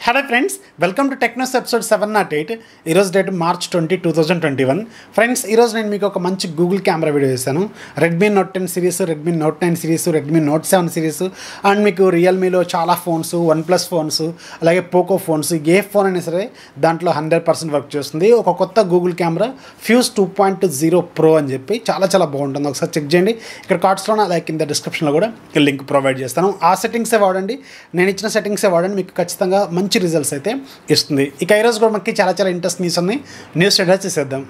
hello friends welcome to Technos episode seven naught eight ఈరోజు date March twenty two thousand twenty one friends ఈరోజు నేను మీకు ఒక మంచి గూగుల్ కెమెరా వీడియో చేశాను Redmi Note ten series Redmi Note nine series Redmi Note seven series and మీకు రియల్మీలో చాలా ఫోన్స్ వన్ ప్లస్ ఫోన్స్ అలాగే పోకో ఫోన్స్ ఏ ఫోన్ అయినా సరే దాంట్లో హండ్రెడ్ పర్సెంట్ వర్క్ చేస్తుంది ఒక కొత్త గూగుల్ కెమెరా ఫ్యూస్ టూ పాయింట్ జీరో ప్రో అని చెప్పి చాలా చాలా బాగుంటుంది ఒకసారి చెక్ చేయండి ఇక్కడ కార్డ్స్లో అలాగే కింద డిస్క్రిప్షన్లో కూడా లింక్ ప్రొవైడ్ చేస్తాను ఆ సెట్టింగ్సే వాడండి నేను ఇచ్చిన సెట్టింగ్సే వాడండి మీకు ఖచ్చితంగా మంచి రిజల్ట్స్ అయితే ఇస్తుంది ఇక ఈరోజు కూడా మనకి చాలా చాలా ఇంట్రెస్ట్ న్యూస్ ఉన్నాయి న్యూస్ స్టేటస్ చేసేద్దాం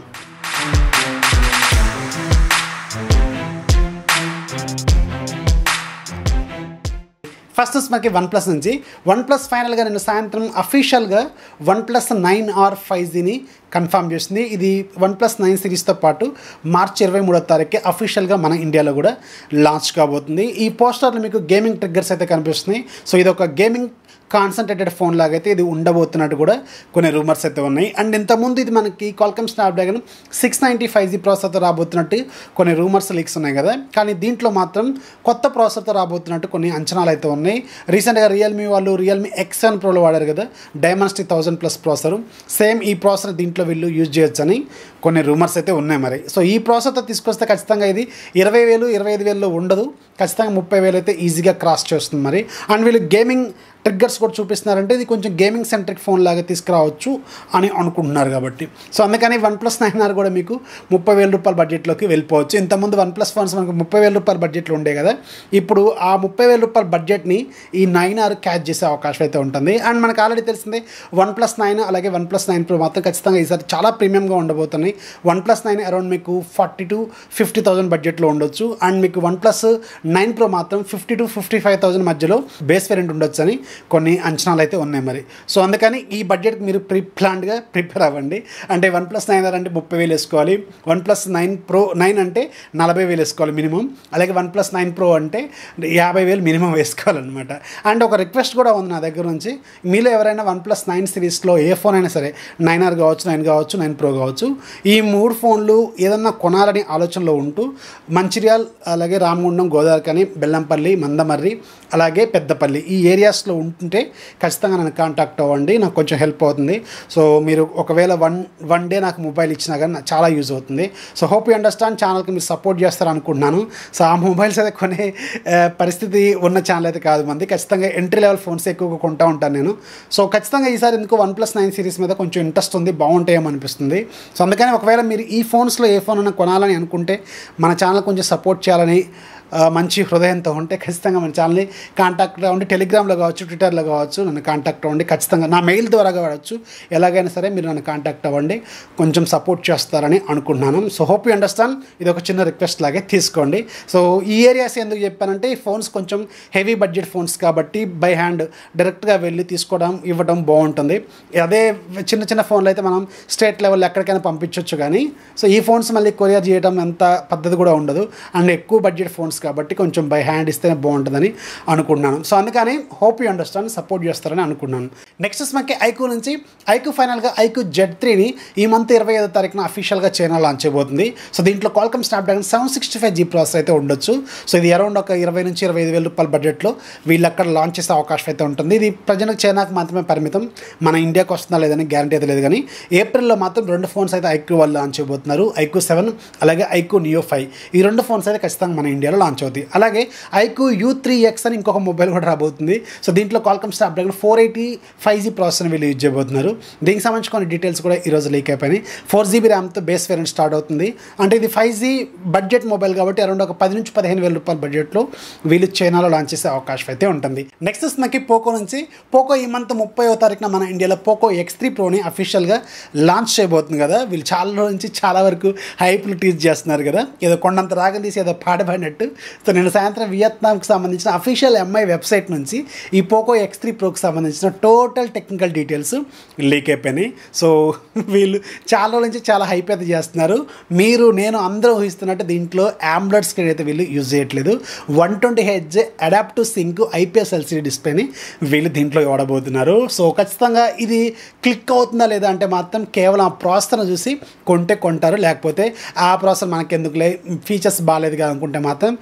ఫస్ట్ మనకి వన్ ప్లస్ నుంచి వన్ ప్లస్ ఫైనల్గా నేను సాయంత్రం అఫీషియల్గా OnePlus nine R five జీని కన్ఫర్మ్ చేసింది ఇది వన్ ప్లస్ నైన్ సిరీస్తో పాటు మార్చి ఇరవై మూడో తారీఖు అఫీషియల్గా మన ఇండియాలో కూడా లాంచ్ కాబోతుంది ఈ పోస్టర్లో మీకు గేమింగ్ ట్రిగ్గర్స్ అయితే కనిపిస్తున్నాయి సో ఇది ఒక గేమింగ్ కాన్సన్ట్రేటెడ్ ఫోన్ లాగైతే ఇది ఉండబోతున్నట్టు కూడా కొన్ని రూమర్స్ అయితే ఉన్నాయి అండ్ ఇంతకుముందు ఇది మనకి Qualcomm Snapdragon six ninety five G ప్రాసెసర్తో రాబోతున్నట్టు కొన్ని రూమర్స్ లీక్స్ ఉన్నాయి కదా కానీ దీంట్లో మాత్రం కొత్త ప్రాసెసర్తో రాబోతున్నట్టు కొన్ని అంచనాలు అయితే ఉన్నాయి రీసెంట్గా రియల్మీ వాళ్ళు రియల్మీ ఎక్స్ సెవెన్ ప్రోలో వాడారు కదా Dimensity thousand plus processor same ఈ ప్రాసెసర్ దీంట్లో వీళ్ళు యూజ్ చేయొచ్చని కొన్ని రూమర్స్ అయితే ఉన్నాయి మరి సో ఈ ప్రాసెసర్తో తీసుకొస్తే ఖచ్చితంగా ఇది ఇరవై వేలు ఇరవై ఐదు వేలలో ఉండదు ఖచ్చితంగా ముప్పై వేలు అయితే ఈజీగా క్రాస్ చేస్తుంది మరి అండ్ వీళ్ళు గేమింగ్ ట్రిగ్గర్స్ కూడా చూపిస్తున్నారంటే ఇది కొంచెం గేమింగ్ సెంట్రిక్ ఫోన్ లాగా తీసుకురావచ్చు అని అనుకుంటున్నారు కాబట్టి సో అందుకని వన్ ప్లస్ నైన్ ఆర్ కూడా మీకు ముప్పై వేల రూపాయల బడ్జెట్లోకి వెళ్ళిపోవచ్చు ఇంతకుముందు వన్ ప్లస్ ఫోన్స్ మనకు ముప్పై వేల రూపాయల బడ్జెట్లో ఉండే కదా ఇప్పుడు ఆ ముప్పై వేల రూపాయల బడ్జెట్ని ఈ నైన్ ఆర్ క్యాచ్ చేసే అవకాశం అయితే ఉంటుంది అండ్ మనకు ఆల్రెడీ తెలిసిందే వన్ ప్లస్ నైన్ అలాగే వన్ ప్లస్ నైన్ ప్రో మాత్రం ఖచ్చితంగా ఈసారి చాలా ప్రీమియంగా ఉండబోతున్నాయి వన్ ప్లస్ నైన్ అరౌండ్ మీకు ఫార్టీ టు ఫిఫ్టీ థౌసండ్ బడ్జెట్లో ఉండొచ్చు అండ్ మీకు వన్ ప్లస్ నైన్ ప్రో మాత్రం fifty to fifty five thousand మధ్యలో బేస్ వేరియంట్ ఉండొచ్చు అని కొన్ని అంచనాలు అయితే ఉన్నాయి మరి సో అందుకని ఈ బడ్జెట్కి మీరు ప్రీ ప్లాన్డ్గా ప్రిపేర్ అవ్వండి అంటే వన్ ప్లస్ నైన్ అంటే ముప్పై వేలు వేసుకోవాలి OnePlus nine pro nine అంటే నలభై వేలు వేసుకోవాలి మినిమం అలాగే వన్ ప్లస్ నైన్ ప్రో అంటే యాభై వేలు మినిమం వేసుకోవాలన్నమాట అండ్ ఒక రిక్వెస్ట్ కూడా ఉంది నా దగ్గర నుంచి మీలో ఎవరైనా వన్ ప్లస్ నైన్ సిరీస్లో ఏ ఫోన్ అయినా సరే నైన్ ఆర్ కావచ్చు నైన్ కావచ్చు నైన్ ప్రో కావచ్చు ఈ మూడు ఫోన్లు ఏదన్నా కొనాలని ఆలోచనలో ఉంటూ మంచిర్యాల్ అలాగే రామగుండం గోదావరి కానీ బెల్లంపల్లి మందమర్రి అలాగే పెద్దపల్లి ఈ ఏరియాస్లో ఉంటుంటే ఖచ్చితంగా నన్ను కాంటాక్ట్ అవ్వండి నాకు కొంచెం హెల్ప్ అవుతుంది సో మీరు ఒకవేళ వన్ వన్ డే నాకు మొబైల్ ఇచ్చినా కానీ నాకు చాలా యూజ్ అవుతుంది సో హోప్ యూ అండర్స్టాండ్ ఛానల్కి మీరు సపోర్ట్ చేస్తారు అనుకుంటున్నాను సో ఆ మొబైల్స్ అయితే కొనే ఆ, పరిస్థితి ఉన్న ఛానల్ అయితే కాదు మంది ఖచ్చితంగా ఎంట్రీ లెవెల్ ఫోన్స్ ఎక్కువగా కొంటా ఉంటాను నేను సో ఖచ్చితంగా ఈసారి ఎందుకు వన్ ప్లస్ నైన్ సిరీస్ మీద కొంచెం ఇంట్రెస్ట్ ఉంది బాగుంటాయేమో అనిపిస్తుంది సో అందుకని ఒకవేళ మీరు ఈ ఫోన్స్లో ఏ ఫోన్ అయినా కొనాలని అనుకుంటే మన ఛానల్ కొంచెం సపోర్ట్ చేయాలని ఆ, మంచి హృదయంతో ఉంటే ఖచ్చితంగా మన ఛానల్ని కాంటాక్ట్ అవ్వండి టెలిగ్రామ్లో కావచ్చు ట్విట్టర్లో కావచ్చు నన్ను కాంటాక్ట్ అవ్వండి ఖచ్చితంగా నా మెయిల్ ద్వారా కావచ్చు ఎలాగైనా సరే మీరు నన్ను కాంటాక్ట్ అవ్వండి కొంచెం సపోర్ట్ చేస్తారని అనుకుంటున్నాను సో హోప్ యూ అండర్స్టాండ్ ఇది ఒక చిన్న రిక్వెస్ట్ లాగే తీసుకోండి సో ఈ ఏరియాస్ ఎందుకు చెప్పానంటే ఈ ఫోన్స్ కొంచెం హెవీ బడ్జెట్ ఫోన్స్ కాబట్టి బై హ్యాండ్ డైరెక్ట్గా వెళ్ళి తీసుకోవడం ఇవ్వడం బాగుంటుంది అదే చిన్న చిన్న ఫోన్లు అయితే మనం స్టేట్ లెవెల్ ఎక్కడికైనా పంపించవచ్చు కానీ సో ఈ ఫోన్స్ మళ్ళీ కొరియర్ చేయడం అంత పద్ధతి కూడా ఉండదు అండ్ ఎక్కువ బడ్జెట్ ఫోన్స్ కాబట్టి కొంచెం బై హ్యాండ్ ఇస్తేనే బాగుంటుందని అనుకుంటున్నాను సో అందుకని హోప్ యూ అండర్స్టాండ్ సపోర్ట్ చేస్తారని అనుకున్నాను నెక్స్ట్ మనకి ఐక్యూ నుంచి ఐక్యూ ఫైనల్గా ఐక్యూ జెడ్ త్రీని ఈ మంత్ ఇరవై ఐదో తారీఖున అఫీషియల్గా చైనా లాంచ్ చేయబోతుంది సో దీంట్లో Qualcomm Snapdragon seven sixty five G process అయితే ఉండొచ్చు సో ఇది అరౌండ్ ఒక ఇరవై నుంచి ఇరవై ఐదు వేల రూపాయల బడ్జెట్లో వీళ్ళు అక్కడ లాంచ్ చేసే అవకాశం అయితే ఉంటుంది ఇది ప్రజలకు చైనాకు మాత్రమే పరిమితం మన ఇండియాకి వస్తుందా లేదని గ్యారంటీ అయితే లేదు కానీ ఏప్రిల్లో మాత్రం రెండు ఫోన్స్ అయితే ఐక్యూ వాళ్ళు లాంచ్ చేయబోతున్నారు ఐక్యూ సెవెన్ అలాగే ఐక్యూ నియో ఫైవ్ ఈ రెండు ఫోన్స్ అయితే ఖచ్చితంగా మన ఇండియాలో లాంచ్ అవుతాయి అలాగే ఐక్యూ యూ త్రీ ఎక్స్ అని ఇంకొక మొబైల్ కూడా రాబోతుంది సో దీంట్లో Qualcomm Snapdragon four eighty five G processor వీళ్ళు యూజ్ చేయబోతున్నారు దీనికి సంబంధించి కొన్ని డీటెయిల్స్ కూడా ఈరోజు లీక్ అయిపోయినాయి ఫోర్ జీబీ ర్యామ్తో బేస్ వేరియంట్ స్టార్ట్ అవుతుంది అంటే ఇది ఫైవ్ జీ బడ్జెట్ మొబైల్ కాబట్టి అరౌండ్ ఒక పది నుంచి పదిహేను వేల రూపాయల బడ్జెట్లో వీళ్ళు చైనాలో లాంచ్ చేసే అవకాశం అయితే ఉంటుంది నెక్స్ట్ మనకి పోకో నుంచి పోకో ఈ మంత్ ముప్పై తారీఖున మన ఇండియాలో పోకో ఎక్స్ త్రీ ప్రోని అఫీషియల్గా లాంచ్ చేయబోతుంది కదా వీళ్ళు చాలా రోజుల నుంచి చాలా వరకు హైప్లు టీచ్ చేస్తున్నారు కదా ఏదో కొండంత రాగం తీసి ఏదో పాడబడినట్టు సో నేను సాయంత్రం వియత్నాంకి సంబంధించిన అఫీషియల్ ఎంఐ వెబ్సైట్ నుంచి ఈ పోకో ఎక్స్ త్రీ ప్రోకి సంబంధించిన టోటల్ టెక్నికల్ డీటెయిల్స్ లీక్ అయిపోయినాయి సో వీళ్ళు చాలా రోజుల నుంచి చాలా హైప్ అయితే చేస్తున్నారు మీరు నేను అందరూ ఊహిస్తున్నట్టు దీంట్లో ఆంబ్లెడ్ స్క్రీన్ అయితే వీళ్ళు యూజ్ చేయట్లేదు one twenty H adaptive sync IPS LCD డిస్ప్లేని వీళ్ళు దీంట్లో వాడబోతున్నారు సో ఖచ్చితంగా ఇది క్లిక్ అవుతుందా లేదా అంటే మాత్రం కేవలం ఆ ప్రాసెసర్ను చూసి కొంటే కొంటారు లేకపోతే ఆ ప్రాసెసర్ మనకెందుకులే ఫీచర్స్ బాగాలేదు కదా అనుకుంటే మాత్రం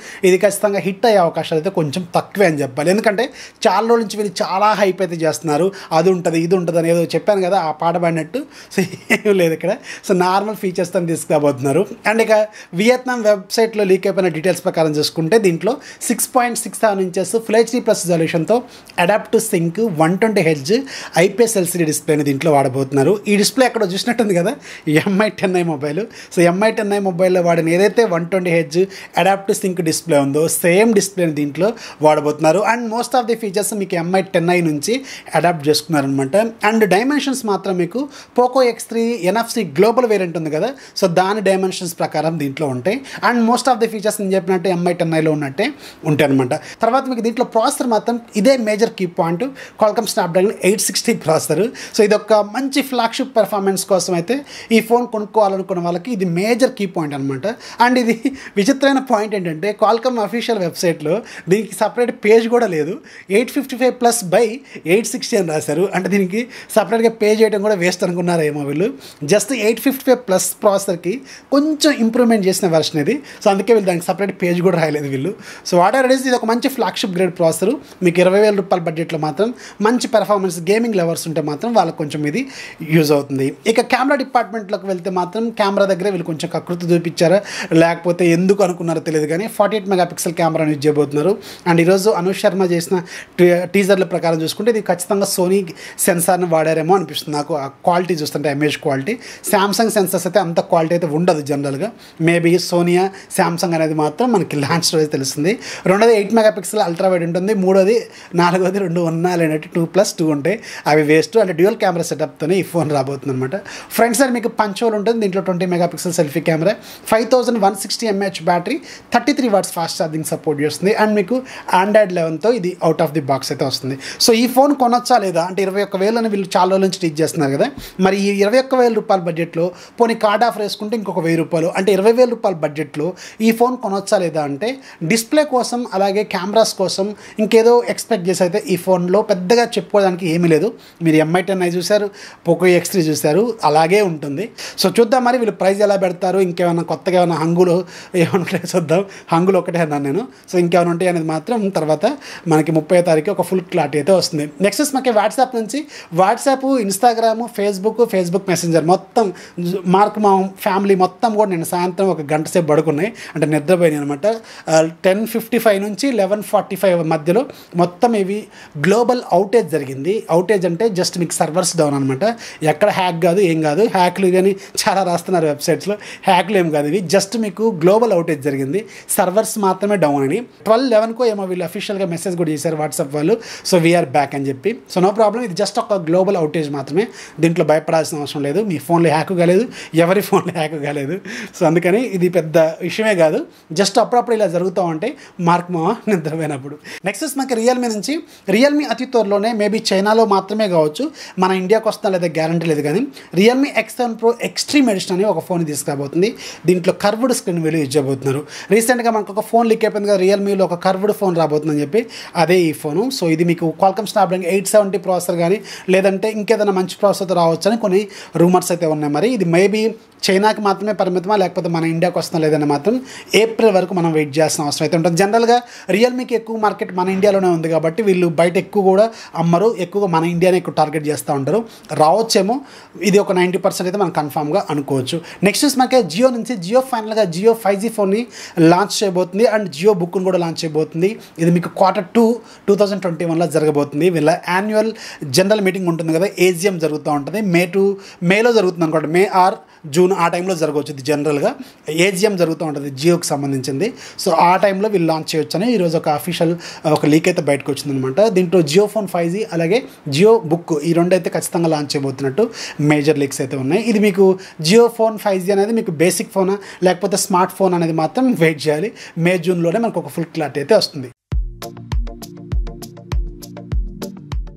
ఇది ఖచ్చితంగా హిట్ అయ్యే అవకాశాలు అయితే కొంచెం తక్కువే అని చెప్పాలి ఎందుకంటే చాలా రోజుల నుంచి వీళ్ళు చాలా హైప్ అయితే చేస్తున్నారు అది ఉంటుంది ఇది ఉంటుంది అని ఏదో చెప్పాను కదా ఆ పాట పాడినట్టు సో ఏం లేదు ఇక్కడ సో నార్మల్ ఫీచర్స్తో తీసుకురాబోతున్నారు అండ్ ఇక వియత్నాం వెబ్సైట్లో లీక్ అయిపోయిన డీటెయిల్స్ ప్రకారం చూసుకుంటే దీంట్లో six point six seven inches full HD plus రిజల్యూషన్తో adaptive sync one twenty hertz IPS LCD డిస్ప్లేని దీంట్లో వాడబోతున్నారు ఈ డిస్ప్లే అక్కడ చూసినట్టుంది కదా Mi ten i mobile so Mi ten i మొబైల్లో వాడిన ఏదైతే one twenty hertz adaptive sync display ఉందో సేమ్ డిస్ప్లేని దీంట్లో వాడబోతున్నారు and most of the features మీకు ఎంఐ టెన్ ఐ నుంచి అడాప్ట్ చేసుకున్నారనమాట అండ్ డైమెన్షన్స్ మాత్రం మీకు Poco X three NFC global variant ఉంది కదా సో దాని డైమెన్షన్స్ ప్రకారం దీంట్లో ఉంటాయి and most of the features నేను చెప్పినట్టు ఎంఐ టెన్ ఐలో ఉన్నట్టే ఉంటాయి అనమాట తర్వాత మీకు దీంట్లో ప్రాసెసర్ మాత్రం ఇదే major key point Qualcomm Snapdragon eight sixty processor so ఇది ఒక మంచి ఫ్లాగ్షిప్ పెర్ఫార్మెన్స్ కోసం అయితే ఈ ఫోన్ కొనుక్కోవాలనుకున్న వాళ్ళకి ఇది మేజర్ కీ పాయింట్ అనమాట అండ్ ఇది విచిత్రమైన పాయింట్ ఏంటంటే కాల్కమ్ అఫీషియల్ వెబ్సైట్లో దీనికి సపరేట్ పేజ్ కూడా లేదు eight fifty five plus by eight sixty అని రాశారు అంటే దీనికి సపరేట్గా పే చేయడం కూడా వేస్ట్ అనుకున్నారేమో వీళ్ళు just eight fifty five plus ప్రాసెసర్కి కొంచెం ఇంప్రూవ్మెంట్ చేసిన వెర్షన్ ఇది సో అందుకే వీళ్ళు దానికి సపరేట్ పేజ్ కూడా రాయలేదు వీళ్ళు సో వాట్ ఎవర్ ఇస్ ఇది ఒక మంచి ఫ్లాగ్షిప్ గ్రేడ్ ప్రాసెసర్ మీకు ఇరవై వేల రూపాయల బడ్జెట్లో మాత్రం మంచి పెర్ఫార్మెన్స్ గేమింగ్ లెవర్స్ ఉంటే మాత్రం వాళ్ళకి కొంచెం ఇది యూజ్ అవుతుంది ఇక కెమెరా డిపార్ట్మెంట్లోకి వెళ్తే మాత్రం కెమెరా దగ్గర వీళ్ళు కొంచెం కకృతి చూపించారా లేకపోతే ఎందుకు అనుకున్నారో తెలియదు కానీ ఫార్టీ ఎయిట్ మెగాపిక్సెల్ కెమెరాని యూజ్ చేయబోతున్నారు అండ్ ఈరోజు అనుష్ శర్మ చేసిన టీజర్ల ప్రకారం చూసుకుంటే ఇది ఖచ్చితంగా సోనీ సెన్సార్ని వాడారేమో అనిపిస్తుంది నాకు ఆ క్వాలిటీ చూస్తుంటే ఇమేజ్ క్వాలిటీ శాంసంగ్ సెన్సర్స్ అయితే అంత క్వాలిటీ అయితే ఉండదు జనరల్గా మేబీ సోనియా శాంసంగ్ అనేది మాత్రం మనకి లాంచ్ రోజు తెలుస్తుంది రెండోది ఎయిట్ మెగాపిక్సెల్ అల్ట్రా వైడ్ ఉంటుంది మూడోది నాలుగోది రెండు ఉన్నా లేనట్టు టూ ప్లస్ టూ ఉంటాయి అవి వేస్ట్ అంటే డ్యూయల్ కెమెరా సెటప్తోనే ఈ ఫోన్ రాబోతుంది అనమాట ఫ్రంట్ సైడ్ మీకు పంచోల్ ఉంటుంది దీంట్లో twenty megapixel selfie camera five thousand one sixty mAh battery thirty three watts fast charging support చేస్తుంది అండ్ మీకు ఆండ్రాయిడ్ లెవెన్తో ఇది అవుట్ ఆఫ్ ది బాక్స్ అయితే వస్తుంది సో ఈ ఫోన్ కొనొచ్చా లేదా అంటే ఇరవై ఒక్క వేలని వీళ్ళు చాలా రోజుల నుంచి టీచ్ చేస్తున్నారు కదా మరి ఈ ఇరవై ఒక్క వేల రూపాయల బడ్జెట్లో పోనీ కార్డ్ ఆఫర్ వేసుకుంటే ఇంకొక వెయ్యి రూపాయలు అంటే ఇరవై వేల రూపాయల బడ్జెట్లో ఈ ఫోన్ కొనొచ్చా లేదా అంటే డిస్ప్లే కోసం అలాగే కెమెరాస్ కోసం ఇంకేదో ఎక్స్పెక్ట్ చేసి అయితే ఈ ఫోన్లో పెద్దగా చెప్పుకోవడానికి ఏమీ లేదు మీరు ఎంఐ టెన్ ఐ చూశారు పోకో ఎక్స్ త్రీ చూశారు అలాగే ఉంటుంది సో చూద్దాం మరి వీళ్ళు ప్రైస్ ఎలా పెడతారు ఇంకేమైనా కొత్తగా ఏమైనా హంగులు ఏమైనా ఉంటాయో చూద్దాం హంగులు ఒకటే అన్నాను నేను సో ఇంకేమైనా ఉంటాయి అనేది మాత్రం తర్వాత మనకి ముప్పై తారీఖు ఒక ఫుల్ క్లారిటీ అయితే వస్తుంది నెక్స్ట్ మనకి వాట్సాప్ నుంచి WhatsApp Instagram Facebook Facebook Messenger మొత్తం మార్క్ మా ఫ్యామిలీ మొత్తం కూడా నేను సాయంత్రం ఒక గంట సేపు పడుకున్నాయి అంటే నిద్రపోయినాయి అనమాట టెన్ ఫిఫ్టీ ఫైవ్ నుంచి లెవెన్ ఫార్టీ ఫైవ్ మధ్యలో మొత్తం ఇవి గ్లోబల్ అవుటేజ్ జరిగింది అవుటేజ్ అంటే జస్ట్ మీకు సర్వర్స్ డౌన్ అనమాట ఎక్కడ హ్యాక్ కాదు ఏం కాదు హ్యాక్లు కానీ చాలా రాస్తున్నారు వెబ్సైట్స్లో హ్యాక్లు ఏం కాదు ఇవి జస్ట్ మీకు గ్లోబల్ అవుటేజ్ జరిగింది సర్వర్స్ మాత్రమే డౌన్ అని ట్వెల్వ్ లెవెన్కో ఏమో వీళ్ళు అఫీషియల్గా మెసేజ్ కూడా చేశారు వాట్సాప్ వాళ్ళు సో వీఆర్ బ్యాక్ అని చెప్పి సో నో ప్రాబ్లం ఇది జస్ట్ ఒక గ్లోబల్ అవుటేజ్ మాత్రమే దీంట్లో భయపడాల్సిన అవసరం లేదు మీ ఫోన్లో హ్యాక్ కాలేదు ఎవరి ఫోన్లో హ్యాక్ కాలేదు సో అందుకని ఇది పెద్ద విషయమే కాదు జస్ట్ అప్పుడప్పుడు ఇలా జరుగుతూ ఉంటాయి మార్క్ మా నిద్రపోయినప్పుడు నెక్స్ట్ మనకి రియల్మీ నుంచి రియల్మీ అతి త్వరలోనే మేబీ చైనాలో మాత్రమే కావచ్చు మన ఇండియాకి వస్తున్నా లేదా గ్యారంటీ లేదు కానీ Realme X seven pro extreme edition అని ఒక ఫోన్ తీసుకురాబోతుంది దీంట్లో కర్వ్డ్ స్క్రీన్ వీళ్ళు యూజ్ చేయబోతున్నారు రీసెంట్గా మనకు ఒక ఫోన్ లీక్ అయిపోయింది కదా రియల్మీలో ఒక కర్వ్డ్ ఫోన్ రాబోతుందని చెప్పి అదే ఈ ఫోను సో ఇది మీకు Qualcomm Snapdragon eight seventy processor కానీ లేదంటే ఇంకేదైనా మంచి ప్రాసెసర్ రావచ్చు అని కొన్ని రూమర్స్ అయితే ఉన్నాయి మరి ఇది మేబీ చైనాకి మాత్రమే పరిమితమా లేకపోతే మన ఇండియాకి వస్తుందా లేదని మాత్రం ఏప్రిల్ వరకు మనం వెయిట్ చేయాల్సిన అవసరం అయితే ఉంటుంది జనరల్గా రియల్మీకి ఎక్కువ మార్కెట్ మన ఇండియాలోనే ఉంది కాబట్టి వీళ్ళు బయట ఎక్కువ కూడా అమ్మరు ఎక్కువగా మన ఇండియానే ఎక్కువ టార్గెట్ చేస్తూ ఉంటారు రావచ్చేమో ఇది ఒక నైంటీ పర్సెంట్ అయితే మనం కన్ఫామ్గా అనుకోవచ్చు నెక్స్ట్ మనకి జియో నుంచి జియో ఫైనల్గా జియో ఫైవ్ జీ ఫోన్ని లాంచ్ చేయబోతుంది అండ్ జియో బుక్ను కూడా లాంచ్ చేయబోతుంది ఇది మీకు quarter two two thousand twenty వన్లో జరగబోతుంది వీళ్ళ యాన్యువల్ జనరల్ మీటింగ్ ఉంటుంది కదా ఏజిఎం జరుగుతూ ఉంటుంది మే టూ మేలో జరుగుతుంది అనుకోండి మే ఆర్ జూన్ ఆ టైంలో జరగవచ్చు ఇది జనరల్గా ఏజిఎం జరుగుతూ ఉంటుంది జియోకి సంబంధించింది సో ఆ టైంలో వీళ్ళు లాంచ్ చేయొచ్చు అని ఈరోజు ఒక అఫీషియల్ ఒక లీక్ అయితే బయటకు వచ్చిందనమాట దీంట్లో జియో ఫోన్ ఫైవ్ జీ అలాగే జియో బుక్ ఈ రెండు అయితే ఖచ్చితంగా లాంచ్ చేయబోతున్నట్టు మేజర్ లీక్స్ అయితే ఉన్నాయి ఇది మీకు జియో ఫోన్ ఫైవ్ జీ అనేది మీకు బేసిక్ ఫోనా లేకపోతే స్మార్ట్ ఫోన్ అనేది మాత్రం వెయిట్ చేయాలి మే జూన్లోనే మనకు ఒక ఫుల్ క్లారిటీ అయితే వస్తుంది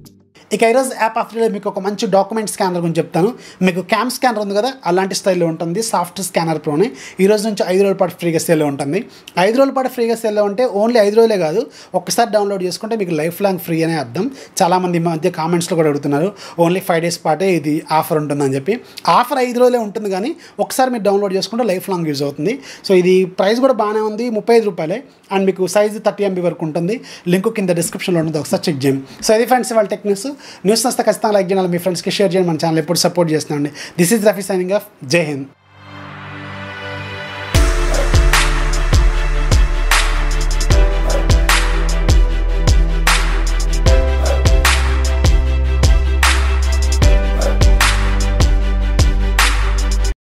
ఇక ఈరోజు యాప్ ఆఫ్ మీకు ఒక మంచి డాక్యుమెంట్ స్కానర్ గురించి చెప్తాను మీకు క్యామ్ స్కానర్ ఉంది కదా అలాంటి స్టైల్లో ఉంటుంది సాఫ్ట్ స్కానర్ ప్రోని ఈ రోజు నుంచి ఐదు రోజుల పాటు ఫ్రీగా సేల్లో ఉంటుంది ఐదు రోజుల పాటు ఫ్రీగా సేల్లో ఉంటే ఓన్లీ ఐదు రోజులే కాదు ఒక్కసారి డౌన్లోడ్ చేసుకుంటే మీకు లైఫ్ లాంగ్ ఫ్రీ అనే అర్థం చాలామంది ఈ మధ్య కామెంట్స్లో కూడా అడుగుతున్నారు ఓన్లీ ఫైవ్ డేస్ పాటే ఇది ఆఫర్ ఉంటుందని చెప్పి ఆఫర్ ఐదు రోజులే ఉంటుంది కానీ ఒకసారి మీరు డౌన్లోడ్ చేసుకుంటే లైఫ్ లాంగ్ యూజ్ అవుతుంది సో ఇది ప్రైస్ కూడా బాగానే ఉంది ముప్పై ఐదు రూపాయలే అండ్ మీకు సైజ్ థర్టీ ఎంబీ వరకు ఉంటుంది లింక్ కింద డిస్క్రిప్షన్లో ఉంటుంది ఒకసారి చెక్ చేయండి సో ఇది ఫ్రెండ్స్ వాళ్ళ టెక్ న్యూస్ న్యూస్ వస్తే ఖచ్చితంగా లైక్ చేయాలి మీ ఫ్రెండ్స్కి షేర్ చేయండి మన ఛానల్ ఎప్పుడు సపోర్ట్ చేస్తున్నాండి this is Rafi signing off జై హింద్